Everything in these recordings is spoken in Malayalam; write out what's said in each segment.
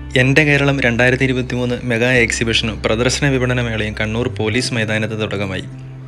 എൻ്റെ കേരളം രണ്ടായിരത്തി ഇരുപത്തി മൂന്ന് മെഗാ എക്സിബിഷനും പ്രദർശന വിപണന മേളയും കണ്ണൂർ പോലീസ് മൈതാനത്ത് തുടക്കമായി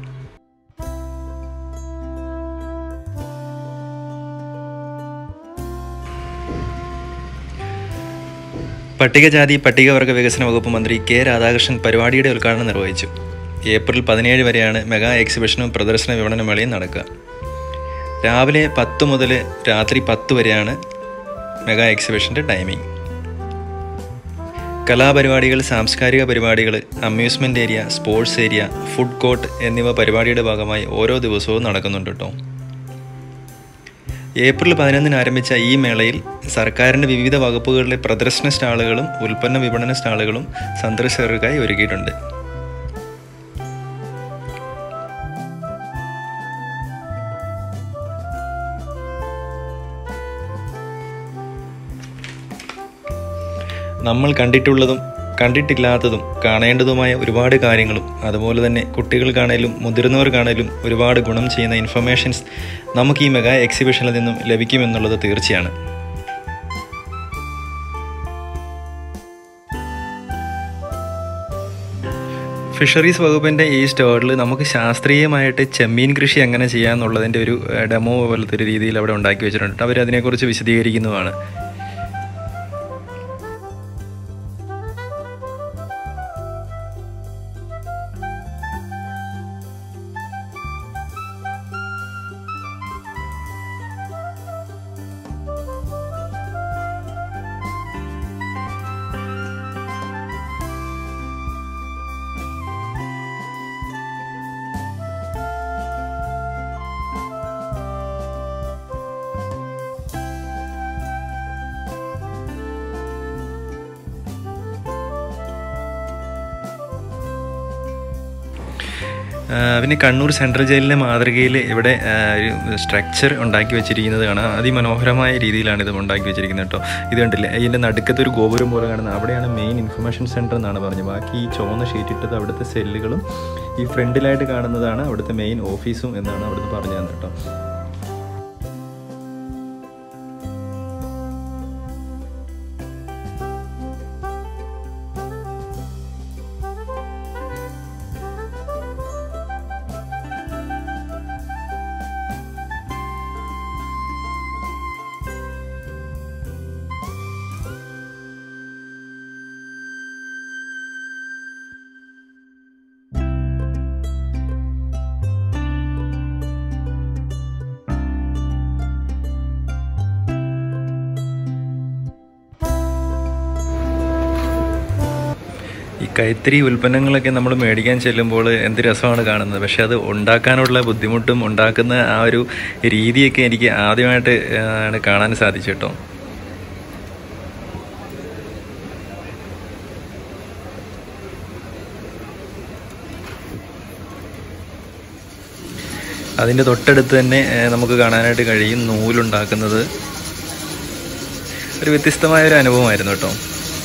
പട്ടികജാതി പട്ടികവർഗ വികസന വകുപ്പ് മന്ത്രി കെ രാധാകൃഷ്ണൻ പരിപാടിയുടെ ഉദ്ഘാടനം നിർവഹിച്ചു ഏപ്രിൽ പതിനേഴ് വരെയാണ് മെഗാ എക്സിബിഷനും പ്രദർശന വിപണന മേളയും നടക്കുക രാവിലെ പത്ത് മുതൽ രാത്രി പത്ത് വരെയാണ് മെഗാ എക്സിബിഷൻ്റെ ടൈമിംഗ് കലാപരിപാടികൾ സാംസ്കാരിക പരിപാടികൾ amusement area sports area food court എന്നിവ പരിപാടിയുടെ ഭാഗമായി ഓരോ ദിവസവും നടക്കുന്നുണ്ട് കേട്ടോ ഏപ്രിൽ പതിനൊന്നിന് ആരംഭിച്ച ഈ മേളയിൽ സർക്കാരിൻ്റെ വിവിധ വകുപ്പുകളിലെ പ്രദർശന സ്റ്റാളുകളും ഉൽപ്പന്ന വിപണന സ്റ്റാളുകളും സന്ദർശകർക്കായി ഒരുക്കിയിട്ടുണ്ട് നമ്മൾ കണ്ടിട്ടുള്ളതും കണ്ടിട്ടില്ലാത്തതും കാണേണ്ടതുമായ ഒരുപാട് കാര്യങ്ങളും അതുപോലെ തന്നെ കുട്ടികൾക്കാണേലും മുതിർന്നവർക്കാണേലും ഒരുപാട് ഗുണം ചെയ്യുന്ന ഇൻഫർമേഷൻസ് നമുക്ക് ഈ മെഗാ എക്സിബിഷനിൽ നിന്നും ലഭിക്കുമെന്നുള്ളത് തീർച്ചയാണ് ഫിഷറീസ് വകുപ്പിൻ്റെ ഈ സ്റ്റോറിൽ നമുക്ക് ശാസ്ത്രീയമായിട്ട് ചെമ്മീൻ കൃഷി എങ്ങനെ ചെയ്യാമെന്നുള്ളതിൻ്റെ ഒരു ഡെമോ പോലത്തെ ഒരു രീതിയിൽ അവിടെ ഉണ്ടാക്കി വെച്ചിട്ടുണ്ട് അവർ അതിനെക്കുറിച്ച് വിശദീകരിക്കുന്നതാണ് പിന്നെ കണ്ണൂർ സെൻട്രൽ ജയിലിലെ മാതൃകയിൽ ഇവിടെ ഒരു സ്ട്രക്ചർ ഉണ്ടാക്കി വെച്ചിരിക്കുന്നത് കാണാം അതിമനോഹരമായ രീതിയിലാണ് ഇത് ഉണ്ടാക്കി വെച്ചിരിക്കുന്നത് കേട്ടോ ഇത് കണ്ടില്ലേ ഇതിൻ്റെ നടുക്കത്തെ ഒരു ഗോപുരം പോലെ കാണുന്നത് അവിടെയാണ് മെയിൻ ഇൻഫർമേഷൻ സെൻറ്റർ എന്നാണ് പറഞ്ഞത് ബാക്കി ഈ ചുവന്ന ഷീറ്റ് ഇട്ടത് അവിടുത്തെ സെല്ലുകളും ഈ ഫ്രണ്ടിലായിട്ട് കാണുന്നതാണ് അവിടുത്തെ മെയിൻ ഓഫീസും എന്നാണ് അവിടുന്ന് പറഞ്ഞു തന്നെ കേട്ടോ ഈ കൈത്തറി ഉൽപ്പന്നങ്ങളൊക്കെ നമ്മൾ മേടിക്കാൻ ചെല്ലുമ്പോൾ എന്ത് രസമാണ് കാണുന്നത് പക്ഷെ അത് ഉണ്ടാക്കാനുള്ള ബുദ്ധിമുട്ടും ഉണ്ടാക്കുന്ന ആ ഒരു രീതിയൊക്കെ എനിക്ക് ആദ്യമായിട്ട് ആണ് കാണാൻ സാധിച്ചു കേട്ടോ അതിൻ്റെ തൊട്ടടുത്ത് തന്നെ നമുക്ക് കാണാനായിട്ട് കഴിയും നൂലുണ്ടാക്കുന്നത് ഒരു വ്യത്യസ്തമായ ഒരു അനുഭവമായിരുന്നു കേട്ടോ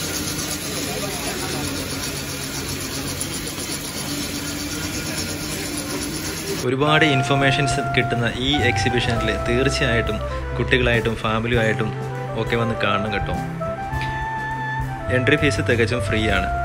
ഒരുപാട് ഇൻഫർമേഷൻസ് കിട്ടുന്ന ഈ എക്സിബിഷനിൽ തീർച്ചയായിട്ടും കുട്ടികളായിട്ടും ഫാമിലിയായിട്ടും ഒക്കെ വന്ന് കാണണം കേട്ടോ എൻട്രി ഫീസ് തികച്ചും ഫ്രീ ആണ്